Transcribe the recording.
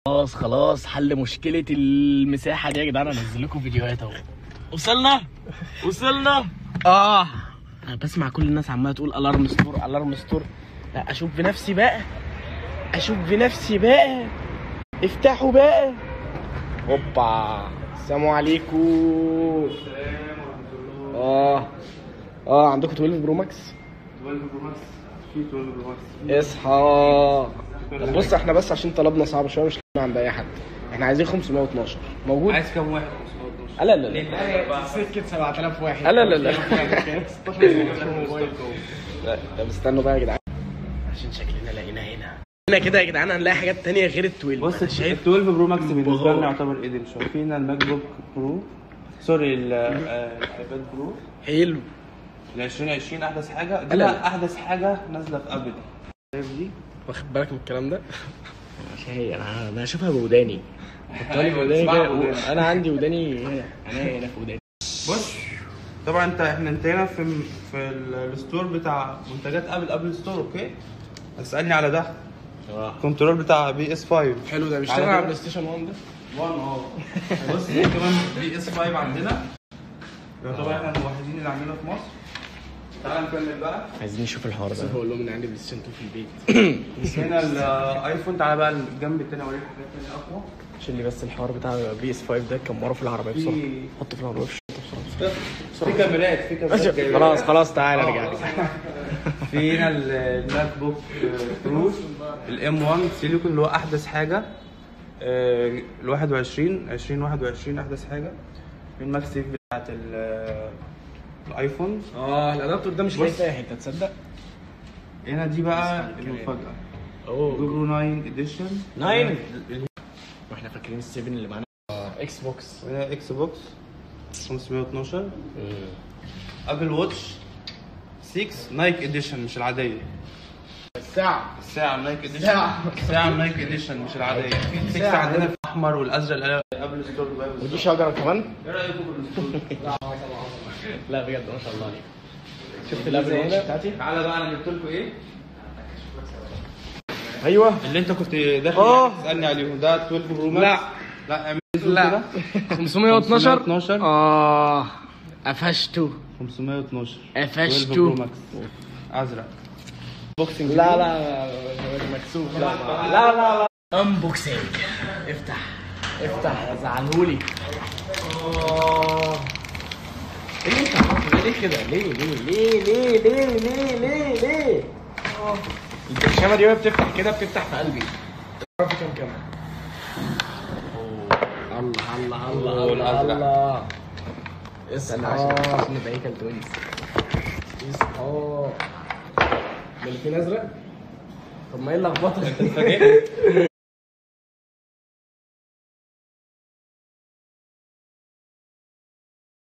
خلاص خلاص حل مشكلة المساحة دي يا جدعان انزل لكم فيديوهات اهو وصلنا وصلنا اه انا بسمع كل الناس عمالة تقول الارم ستور الارم ستور لا اشوف بنفسي بقى اشوف بنفسي بقى افتحوا بقى هوبا السلام عليكم اه اه عندكم 12 برو ماكس 12 برو ماكس في 12 برو ماكس اصحى طب بص احنا بس عشان طلبنا صعب شويه مش عند اي حد احنا عايزين 512 موجود عايز كام واحد 512 لا لا لا سكه 7000 واحد لا لا لا لا طب استنوا بقى يا جدعان عشان شكلنا لقينا هنا هنا كده يا جدعان هنلاقي حاجات تانية غير ال 12 بص أنا ال شايف 12 برو ماكس بالنسبه انبهار. لنا يعتبر ايدن شويه فينا الماك بوك برو سوري ال- آه، الايباد برو حلو ال 2020 احدث حاجه لا، دي لا. بقى احدث حاجه نازله في ابل شايف دي واخد بالك من الكلام ده عشان هي انا انا هشوفها بوداني حطها لي أيوة، بوداني اسمعها كده بودانك. انا عندي وداني هنا انا هنا في وداني بص طبعا انت احنا انتهينا في في ال- الستور بتاع منتجات ابل ابل ستور اوكي اسالني على ده الكنترول بتاع بي اس 5 حلو ده بيشتغل على بلاي ستيشن 1 ده 1 اه بص دي كمان بي اس 5 عندنا يعتبر احنا الوحيدين اللي عاملينها في مصر تعال نكمل بقى عايزين نشوف الحوار ده بقول لهم ان عندي بلاي ستيشن 2 في البيت هنا الايفون تعالى بقى الجنب التاني اوريك حاجات تانية اقوى عشان لي بس الحوار بتاع بي اس 5 ده كان مره في العربيه بسرعه في- حطه في العربيه بسرعه في كاميرات في كاميرات جايبة. خلاص خلاص تعالى ارجع آه. في هنا ال- الماك بوك برو الام 1 سيليكون اللي هو احدث حاجه ال 21 2021 احدث حاجه في الماك سيف بتاعت ال- الايفون اه الادابتور ده مش بص. لاقي في اي حته تصدق هنا دي بقى اسمع الكلام. المفاجاه اوه جوجل 9 اديشن 9. واحنا فاكرين السيفن اللي معانا اكس بوكس وهنا اكس بوكس 512 ابل واتش 6 نايك اديشن مش العاديه الساعه الساعة نايك اديشن ساعة. الساعة نايك اديشن مش العادية في السكس ساعة. عندنا في الاحمر والازرق اللي قبل ستور دبي ودي بالظبط. شجره كمان ايه رايكم في الستور؟ لا بجد ما شاء الله عليك شفت الابل واتش بتاعتي تعالى بقى انا جبت لكم ايه؟ ايوه اللي انت كنت داخل آه. يعني تسالني عليهم ده 12 برو ماكس لا. لا اعمل زوم لا. كده 512 512. اه قفشته 512 قفشته. 12 برو ماكس ازرق بوكسنج لا لا لا مكسوف لا لا لا لا انبوكسنج افتح افتح زعلهولي آه. ايه اللي انت عملته ده ليه كده ليه ليه ليه ليه ليه ليه ليه ليه آه. البرشامه دي وهي بتفتح كده بتفتح في قلبي تعرفي كام كام الله الله الله أوه، الله الأزرق. الله استنى عشان عشان نبقى هيكل توينز اصحى ملكين ازرق طب ما ايه اللخبطه اتفاجئت